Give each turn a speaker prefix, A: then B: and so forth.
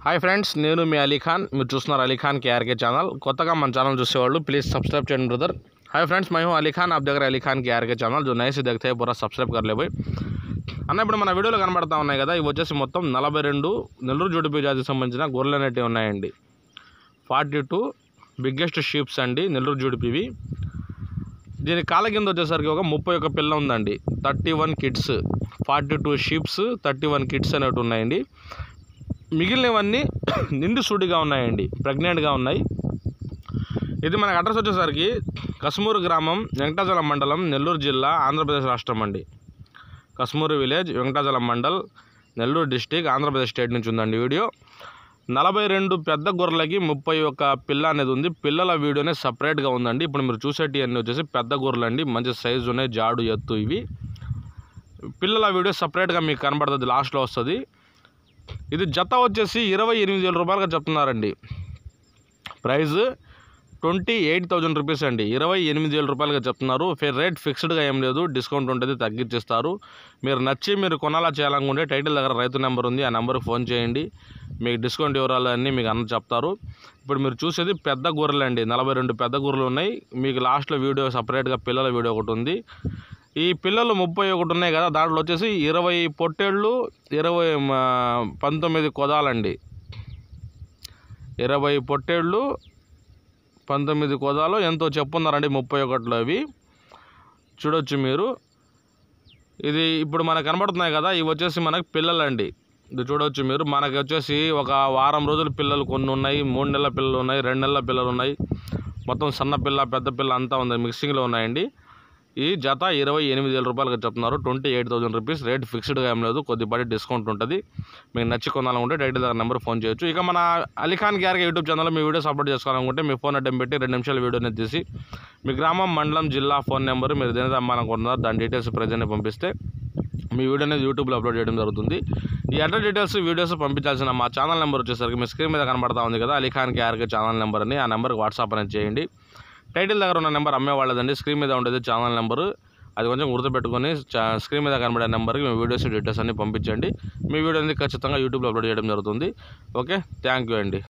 A: hi friends నేను మీ అలీఖాన్ మీరు చూస్తున్నారు అలీఖాన్ కేఆర్కే ఛానల్ కొత్తగా మన ఛానల్ చూసేవాళ్ళు ప్లీజ్ సब्सक्राइब చేయండి బ్రదర్ हाय फ्रेंड्स मैं हूं अली खान आप देख रहे हैं अली खान के आर के ఛానల్ जो नए से देखते हैं पूरा सब्सक्राइब कर ले भाई అన్న ఇప్పుడు మన వీడియోలో కనబడతా ఉన్నాయి కదా ఇవి వచ్చేసి మొత్తం నలభై రెండు నెల్లూరు జుడిపి జాతికి సంబంధించిన గొర్రెలు అనేటివి ఉన్నాయండి ఫార్టీ టూ బిగ్గెస్ట్ షీప్స్ అండి నెల్లూరు జుడిపివి దీని కాళ్ళ కింద వచ్చేసరికి ఒక ముప్పై ఒక్క పిల్ల ఉందండి thirty one kids forty two sheeps thirty one kids అనేవి ఉన్నాయండి మిగిలినవన్నీ నిండు సూటిగా ఉన్నాయండి ప్రెగ్నెంట్గా ఉన్నాయి ఇది మనకు అడ్రస్ వచ్చేసరికి కస్మూరు గ్రామం వెంకటాచలం మండలం నెల్లూరు జిల్లా ఆంధ్రప్రదేశ్ రాష్ట్రం అండి Kasmuru village Venkatachalam mandal Nellore district Andhra Pradesh state నుంచి ఉందండి వీడియో నలభై రెండు పెద్ద గొర్రెలకి ముప్పై ఒక్క పిల్ల అనేది ఉంది పిల్లల వీడియోనే సపరేట్గా ఉందండి ఇప్పుడు మీరు చూసేటి అన్నీ వచ్చేసి పెద్ద గొర్రెలు అండి మంచి సైజు ఉన్నాయి జాడు ఎత్తు ఇవి పిల్లల వీడియో సపరేట్గా మీకు కనబడుతుంది లాస్ట్లో వస్తుంది ఇది జత వచ్చేసి ఇరవై ఎనిమిది వేల రూపాయలుగా చెప్తున్నారండి price twenty eight thousand rupees అండి ఇరవై ఎనిమిది వేల రూపాయలుగా చెప్తున్నారు ఫే- రేట్ ఫిక్స్డ్గా ఏం లేదు డిస్కౌంట్ ఉంటుంది తగ్గించిస్తారు మీరు నచ్చి మీరు కొనాలా చేయాలనుకుంటే టైటిల్ దగ్గర రైతు నెంబర్ ఉంది ఆ నెంబర్కి ఫోన్ చేయండి మీకు డిస్కౌంట్ వివరాలు అన్నీ మీకు అన్న చెప్తారు ఇప్పుడు మీరు చూసేది పెద్ద గొర్రెలు అండి నలభై రెండు పెద్ద గొర్రెలు ఉన్నాయి మీకు లాస్ట్లో వీడియో సపరేట్గా పిల్లల వీడియో ఒకటి ఉంది ఈ పిల్లలు ముప్పై ఒకటి ఉన్నాయి కదా దాంట్లో వచ్చేసి ఇరవై పొట్టేళ్ళు ఇరవై మ, పంతొమ్మిది కొదాలండి ఇరవై పొట్టేళ్ళు పంతొమ్మిది కొదాలు ఎంతో చెప్పున్నారండి ముప్పై ఒకటిలో అవి చూడొచ్చు మీరు ఇది ఇప్పుడు మనకు కనబడుతున్నాయి కదా ఇవి వచ్చేసి మనకి పిల్లలండి ఇది చూడొచ్చు మీరు మనకి వచ్చేసి ఒక వారం రోజుల పిల్లలు కొన్ని ఉన్నాయి మూడు నెలల పిల్లలు ఉన్నాయి రెండు నెలల పిల్లలు ఉన్నాయి మొత్తం సన్న పిల్ల పెద్ద పిల్ల అంతా ఉంది మిక్సింగ్లో ఉన్నాయండి ఈ జత ఇరవై ఎనిమిది వేల రూపాయలుగా చెప్తున్నారు twenty eight thousand rupees rate ఫిక్స్డ్గా ఏం లేదు కొద్దిపాటి డిస్కౌంట్ ఉంటుంది మీకు నచ్చి కొనాలనుకుంటే టైటిల్ దగ్గర నెంబర్ ఫోన్ చేయొచ్చు ఇక మన అలీఖాన్ గ్యార్గా యూట్యూబ్ ఛానల్లో మీ వీడియోస్ అప్లోడ్ చేసుకోవాలనుకుంటే మీ ఫోన్ అడ్డం పెట్టి రెండు నిమిషాల వీడియోని తీసి మీ గ్రామం మండలం జిల్లా ఫోన్ నెంబర్ మీరు దేనిది అమ్మాలనుకుంటున్నారు దాని డీటెయిల్స్ ప్రజెంట్ పంపిస్తే మీ వీడియో అనేది యూట్యూబ్లో అప్లోడ్ చేయడం జరుగుతుంది ఈ అడ్రస్ డీటెయిల్స్ వీడియోస్ పంపించాల్సిన మా ఛానల్ నెంబర్ వచ్చేసరికి మీ స్క్రీన్ మీద కనబడతా ఉంది కదా అలీఖాన్ కేఆర్కే ఛానల్ నెంబర్ అని ఆ నెంబర్కి వాట్సాప్ అనేది చేయండి టైటిల్ దగ్గర ఉన్న నెంబర్ అమ్మే వాళ్ళదండి స్క్రీన్ మీద ఉండేది ఛానల్ నెంబరు అది కొంచెం గుర్తుపెట్టుకొని చా- స్క్రీన్ మీద కనబడే నెంబర్కి మీ వీడియోస్ డీటెయిల్స్ అన్ని పంపించండి మీ వీడియో అనేది ఖచ్చితంగా యూట్యూబ్లో అప్లోడ్ చేయడం జరుగుతుంది ఓకే థ్యాంక్ యూ అండి